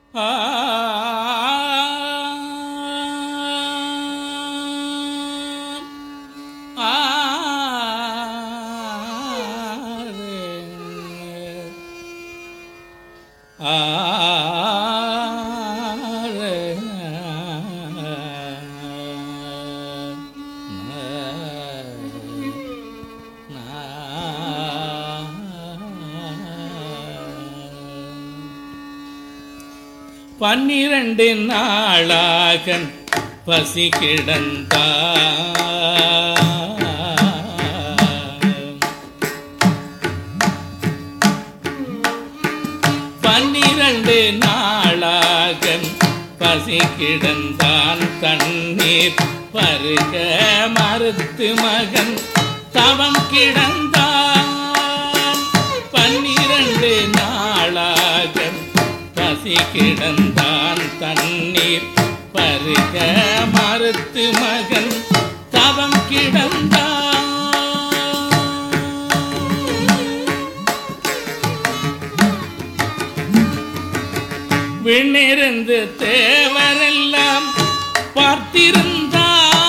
பன்னிரண்டு நாளாக பசி கிடந்தா பன்னிரண்டு நாளாக பசி கிடந்தான் தண்ணீர் பருக மறுத்து மகன் தவம் கிடந்தான் பன்னிரண்டு நாளாக பசி கிடந்தான் தண்ணீர் பருக மறுத்து மகன் தவம் கிடந்தான் விண்ணிருந்து தேவரெல்லாம் பார்த்திருந்தா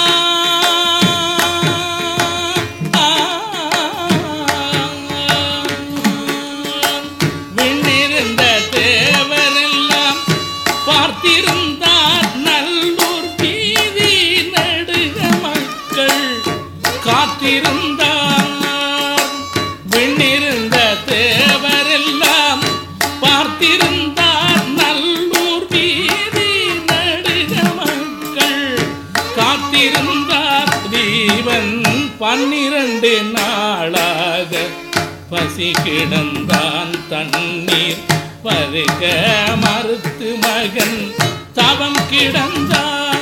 விண்ணிருந்த தேவரெல்லாம் பார்த்திருந்தார் நல்லூர் வீதி நடுக மக்கள் காத்திருந்தார் விண்ணிருந்த தேவரெல்லாம் பார்த்திருந்தார் நல்லூர் வீதி நடுக மக்கள் காத்திருந்தார் தீவன் பன்னிரண்டு நாளாக பசி கிடந்தான் தண்ணீர் பருக மறுத்து மகன் தவம் கிடந்தான்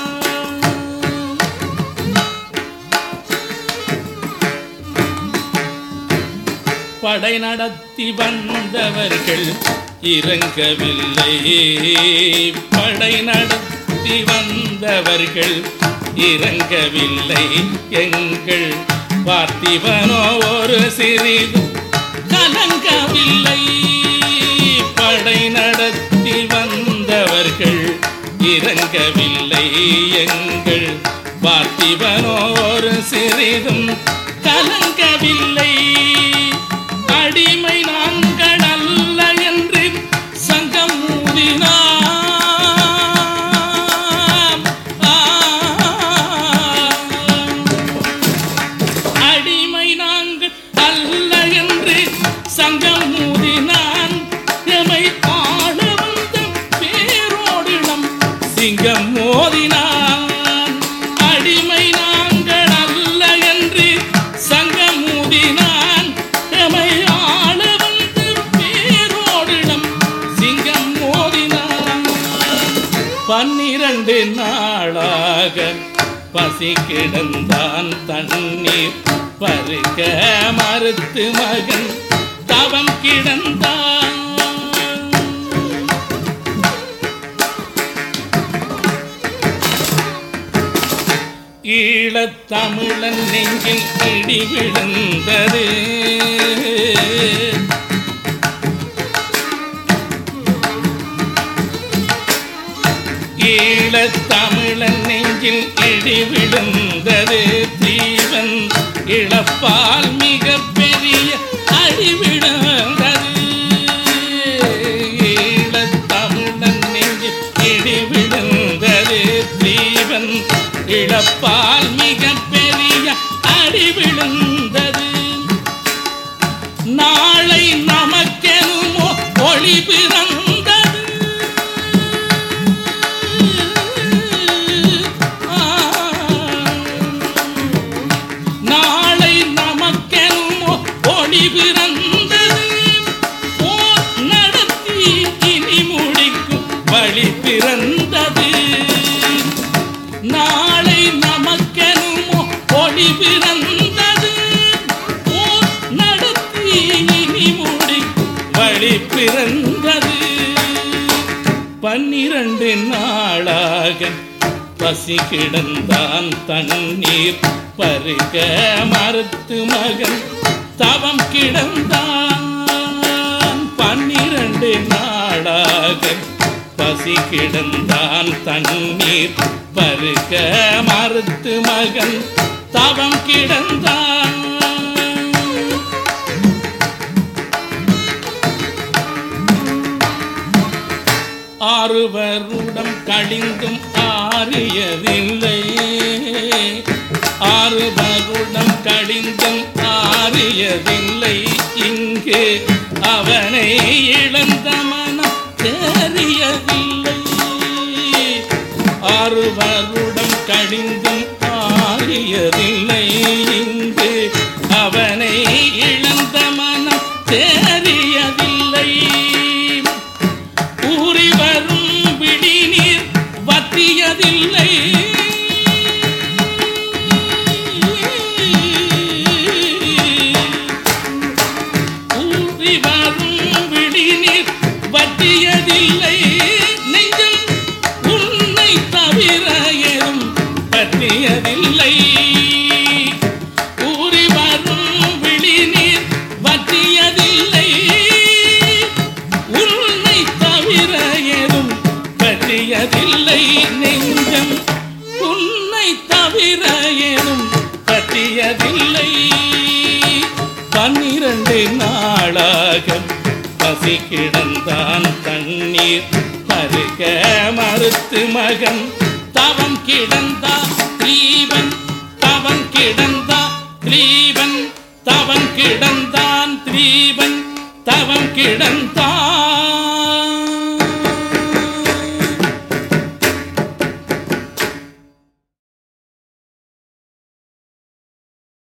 படை நடத்தி வந்தவர்கள் இறங்கவில்லை படை நடத்தி வந்தவர்கள் இறங்கவில்லை எங்கள் பார்த்திபனோ ஒரு சிறிது கலங்கவில்லை படை நடத்தி வந்தவர்கள் இறங்கவில்லை எங்கள் பார்த்திபனோ ஒரு சிறிதும் கலங்கவில்லை அடிமை நாங்கள் அல்ல என்று சங்கம் ஊதினாம் ஆ. அடிமை நாங்கள் அல்ல என்று சங்கம் ஊதினான் எமை ஆள வந்த பேரோடிடம் சிங்கம் மோதினான் அடிமை நாங்கள் அல்ல என்று சங்கம் ஊதினான் எமை ஆள வந்த பேரோடிடம் சிங்கம் மோதினான் பன்னிரண்டு நாளாக பசி கிடந்தான் தண்ணீர் பருக மறுத்து மகன் தவம் கிடந்தான் ஈழத்தமிழன் நெஞ்சில் இடி விழுந்தது ஈழத்தமிழன் நெஞ்சில் இடி விழுந்தது தீவன் இழப்பால் மிக பெரிய அடி விழுந்தது ஈழத்தமிழன் நெஞ்சில் இடி விழுந்தது தீவன் இழப்பால் மிக பெரிய அடி விழுந்தது நாளை நமக்கெனுமோ ஒளி பிறந்தது ஆ. நாளை நமக்கெனுமோ ஒளி பிறந்தது போர் நடத்தி இனி முடிக்கும் வழி பிறந்தது நாளை நமக்கெனுமோ ஒளி பிறந்தது போர் நடத்தி இனி முடி வழி பிறந்தது பன்னிரண்டு நாளாக பசி கிடந்தான் தண்ணீர் பருக மறுத்து மகன் தவம் கிடந்தான் பன்னிரண்டு நாளாக பசி கிடந்தான் தண்ணீர் பருக மறுத்து மகன் தவம் கிடந்தான் ஆறு வருடம் கழிந்தும் ஆறியதில்லை ஆறு வருடம் கழிந்தும் ஆறியதில்லை இங்கு அவனை இழந்த மனம் தெரியவில்லை ஆறு வருடம் கழிந்தும் ஆறியதில்லை இங்கு அவனை இழந்த மனம் தெரியவில்லை ஊறி வரும் விழிநீர் வற்றியதில்லை ஊறி வரும் விழிநீர் வற்றியதில்லை நெஞ்சம் உன்னை தவிர எதும் பற்றியதில்லை ஊறி வரும் விழிநீர் வற்றியதில்லை உன்னை தவிர எதும் பற்றியதில்லை நெஞ்சம் உன்னை தவிர எதும் பற்றியதில்லை பன்னிரண்டு நாளாக பசி கிடந்தான் தண்ணீர் பருக மறுத்து மகன் தவம் கிடந்தா தீபன் தவம் கிடந்தா திரீபன் தவம் கிடந்தான் திரீபன் தவம் கிடந்தான்